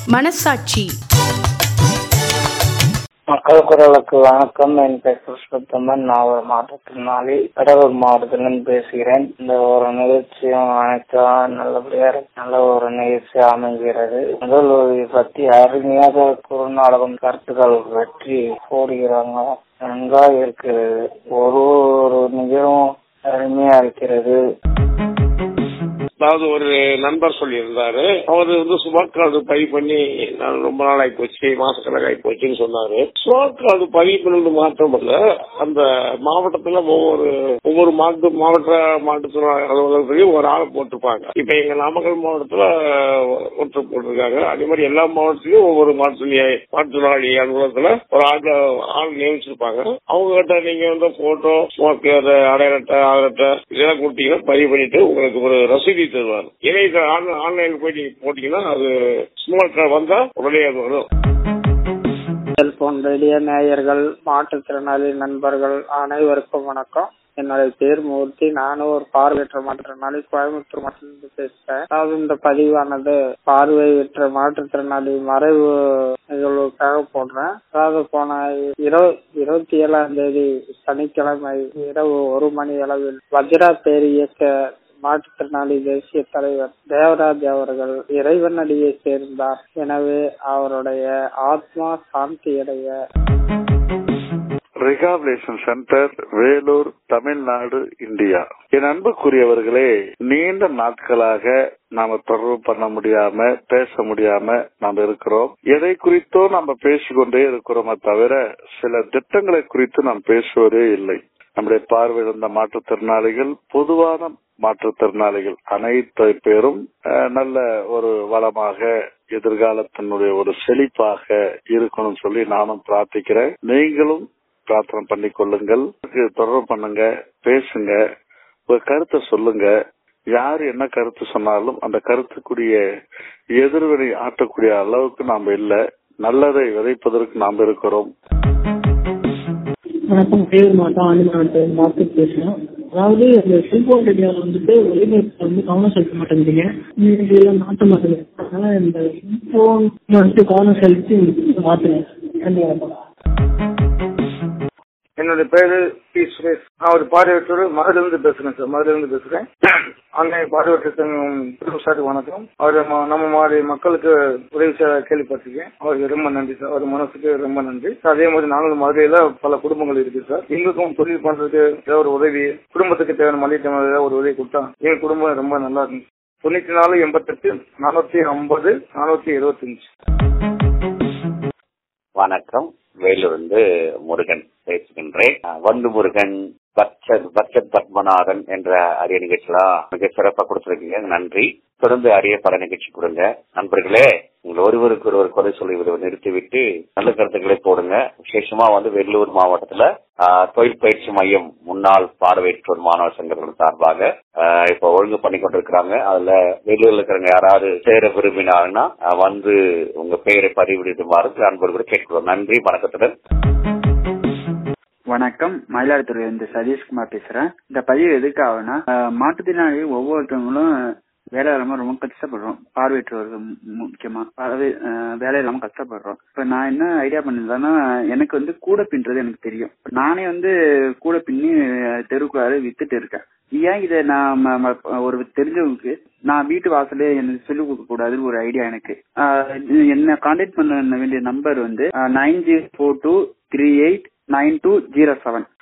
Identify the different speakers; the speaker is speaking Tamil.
Speaker 1: மனசாட்சி
Speaker 2: மக்கள் குரலுக்கு வணக்கம் என் பெயர் புருஷோத்தமன் நான் ஒரு மாற்றுத்திறனாளி கடலூர் மாவட்டத்திலிருந்து பேசுகிறேன் இந்த ஒரு நிகழ்ச்சியும் அனைத்தும் நல்லபடியா இருக்கு. நல்ல ஒரு நிகழ்ச்சி அமைகிறது முதல் உதவி பத்தி அருமையாக குறுநாடகம் கருத்துக்கள் வெற்றி போடுகிறாங்க நன்றாக இருக்கிறது ஒரு ஒரு நிகழும் அருமையா இருக்கிறது
Speaker 3: அதாவது ஒரு நண்பர் சொல்லியிருந்தாரு அவர் வந்து ஸ்மார்ட் கார்டு பதிவு பண்ணி நான் ரொம்ப நாள் ஆகி போச்சு மாசக்கணக்கு ஆகி போச்சுன்னு சொன்னாரு ஸ்மார்ட் கார்டு பதிவு பண்ணது மாத்திரம் இல்ல அந்த மாவட்டத்துல ஒவ்வொரு ஒவ்வொரு மாவட்ட மாவட்ட மாவட்டத்தின அலுவலகத்திலையும் ஒரு ஆளை போட்டிருப்பாங்க இப்ப எங்க நாமக்கல் மாவட்டத்துல ஒருத்தர் போட்டிருக்காங்க அதே மாதிரி எல்லா மாவட்டத்திலயும் ஒவ்வொரு மாற்றுத்திறனாளி மாற்றுத்திறனாளி அலுவலகத்துல ஒரு ஆள் ஆள் நியமிச்சிருப்பாங்க அவங்க கிட்ட நீங்க வந்து போட்டோ ஸ்மார்ட் கார்டு அடையாள அட்டை ஆதார் அட்டை இதெல்லாம் கொடுத்தீங்கன்னா பதிவு பண்ணிட்டு உங்களுக்கு ஒரு ரசீதி தருவார் இணையத்துல ஆன்லைன்ல போய் நீங்க போட்டீங்கன்னா அது ஸ்மார்ட் கார்டு வந்தா உடனே அது வரும்
Speaker 2: செல்போன் ரேடியோ நேயர்கள் மாற்றுத்திறனாளி நண்பர்கள் அனைவருக்கும் வணக்கம் என்னுடைய பேர் மூர்த்தி நானும் ஒரு பார்வையற்ற மாற்றுத்திறனாளி கோயம்புத்தூர் மாவட்டத்திலிருந்து பேசுறேன் அதாவது இந்த பதிவானது பார்வையற்ற மாற்றுத்திறனாளி மறைவு நிகழ்வுக்காக போடுறேன் அதாவது போன இரவு இருபத்தி ஏழாம் தேதி சனிக்கிழமை இரவு ஒரு மணி அளவில் வஜ்ரா பேர் இயக்க மாற்றுத்திறனாளி தேசிய தலைவர் தேவராஜ் அவர்கள் இறைவனடியை சேர்ந்தார் எனவே அவருடைய ஆத்மா சாந்தி அடைய
Speaker 4: rehabilitation centre Vellore Tamil Nadu India என் அன்புக்குரியவர்களே நீண்ட நாட்களாக நாம தொடர்பு பண்ண முடியாம பேச முடியாம நாம் இருக்கிறோம் எதை குறித்தோ நம்ம பேசிக்கொண்டே இருக்கிறோமே தவிர சில திட்டங்களை குறித்து நாம் பேசுவதே இல்லை நம்முடைய பார்வையிழந்த மாற்றுத்திறனாளிகள் பொதுவான மாற்றுத்திறனாளிகள் அனைத்து பேரும் அஹ், நல்ல ஒரு வளமாக எதிர்காலத்தினுடைய ஒரு செழிப்பாக இருக்கணும்னு சொல்லி நானும் பிரார்த்திக்கிறேன் நீங்களும் பிரார்த்தனை பண்ணி கொள்ளுங்கள் தொடர்பு பண்ணுங்க பேசுங்க ஒரு கருத்தை சொல்லுங்க யார் என்ன கருத்து சொன்னாலும் அந்த கருத்துக்குரிய எதிர்வினை ஆற்றக்கூடிய அளவுக்கு நாம் இல்ல நல்லதை விதைப்பதற்கு நாம் இருக்கிறோம்
Speaker 5: வணக்கம் வேலூர் மாவட்டம் ஆண்டிமரத்தை டாக்டர் பேசுறேன் அதாவது அந்த செல்போன் ரேடியோல வந்துட்டு ஒளிபரப்பு வந்து கவனம் செலுத்த மாட்டேங்கிறீங்க இதுல மாற்ற மாட்டேங்குது அதனால இந்த செல்போன் வந்துட்டு கவனம் செலுத்தி மாத்துங்க நன்றி வணக்கம்
Speaker 6: என்னுடைய பேரு பி சுரேஷ் நான் ஒரு பார்வையற்றோர் மதுரையிலிருந்து பேசுறேன் சார் மதுரையிலிருந்து பேசுறேன் ஆன்லைன் பார்வையற்ற சங்கம் சார் வணக்கம் அவர் ம- நம்ம மாதிரி மக்களுக்கு உதவி செய்ய கேள்விப்பட்டிருக்கேன் அவருக்கு ரொம்ப நன்றி சார் அவர் மனசுக்கு ரொம்ப நன்றி சார், அதே மாதிரி நாங்களும் மதுரையில பல குடும்பங்கள் இருக்கு சார் எங்களுக்கும் தொழில் பண்றதுக்கு ஏதாவது ஒரு உதவி குடும்பத்துக்கு தேவையான மளிகை தேவையான ஏதாவது ஒரு உதவி கொடுத்தா எங்க குடும்பம் ரொம்ப நல்லா இருக்கும் தொண்ணூத்தி நாலு எண்பத்தெட்டு நானூத்தி ஐம்பது நானூத்தி இருபத்தஞ்சு
Speaker 7: வணக்கம் வேலூர்ந்து முருகன் பேசுகின்றேன் அஹ் வந்து முருகன் பச்சத் பச்சத் பத்மநாதன் என்ற அரிய நிகழ்ச்சியெல்லாம் மிக சிறப்பா கொடுத்திருக்கீங்க நன்றி தொடர்ந்து அரிய பல நிகழ்ச்சி கொடுங்க நண்பர்களே உங்கள் ஒருவருக்கு ஒருவர் குறை சொல்லி விடுவதை நிறுத்திவிட்டு நல்ல கருத்துக்களை போடுங்க விசேஷமா வந்து வெள்ளூர் மாவட்டத்துல ஆஹ், தொழில் பயிற்சி மையம் முன்னாள் பார்வையற்றோர் மாணவர் சங்கத்தின் சார்பாக ஆஹ், இப்ப ஒழுங்கு பண்ணி கொண்டிருக்கிறாங்க அதுல வெளியூர்ல இருக்கிறவங்க யாராவது சேர விரும்பினாங்கன்னா ஆஹ், வந்து உங்க பெயரை பதிவிடுமாறு நண்பர்கள் கேட்கிறோம் நன்றி வணக்கத்துடன்
Speaker 8: வணக்கம் மயிலாடுதுறையிலிருந்து சதீஷ்குமார் பேசுறேன் இந்த பதிவு எதுக்காகனா அஹ், மாற்றுத்திறனாளி ஒவ்வொருத்தவங்களும் வேலை இல்லாம ரொம்ப கஷ்டப்படுறோம் பார்வையற்றவர்கள் மு- முக்கியமா அதாவது அஹ், வேலை இல்லாம கஷ்டப்படுறோம் இப்ப நான் என்ன ஐடியா பண்ணிருந்தேன்னா எனக்கு வந்து கூட பின்றது எனக்கு தெரியும் இப்ப நானே வந்து கூட பின்னி தெருக்குள்ளார வித்துட்டு இருக்கேன் ஏன் இதை நான் ம- ம- ஒரு தெரிஞ்சவங்களுக்கு நான் வீட்டு வாசலே எனக்கு சொல்லிக் கொடுக்க கூடாதுன்னு ஒரு ஐடியா எனக்கு அஹ், இது என்ன கான்டாக்ட் பண்ண வேண்டிய நம்பர் வந்து nine zero four two three eight nine two zero seven